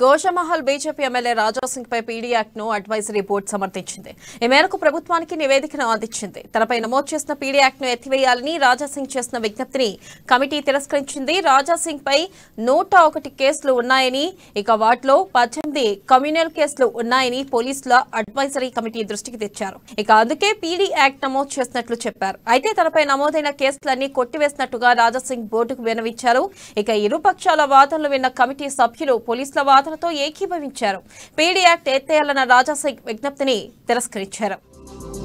Goshamahal BJP MLA Raja Singh పై PD act ను advisory board సమర్థించింది ఈ మేరకు ప్రభుత్వానికి నివేదికను అందించింది తనపై నమోదు చేసిన పీడీ యాక్ట్ ను ఎత్తివేయాలని రాజాసింగ్ చేసిన విజ్ఞప్తిని కమిటీ తిరస్కరించింది రాజాసింగ్ పై నూట ఒకటి కేసులు ఉన్నాయని ఇక వాటిలో పద్దెనిమిది కమ్యూనల్ కేసులు ఉన్నాయని పోలీసుల అడ్వైజరీ కమిటీ దృష్టికి తెచ్చారు ఇక అందుకే పీడీ యాక్ట్ నమోదు చేసినట్లు చెప్పారు అయితే తనపై నమోదైన కేసులన్నీ కొట్టివేసినట్టుగా రాజాసింగ్ బోర్డుకు వినవించారు ఇక ఇరు పక్షాల వాదనలు విన్న కమిటీ సభ్యులు పోలీసుల వాదనతో ఏకీభవించారు పీడీ యాక్ట్ ఎత్తేయాలన్న రాజాసింగ్ విజ్ఞప్తిని తిరస్కరించారు